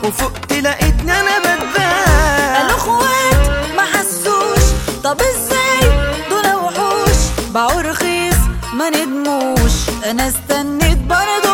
وفقت لقيتني انا بتباع قالوا اخوات ما حسوش طب ازاي دول وحوش باعوا رخيص ما ندموش انا استنيت برضه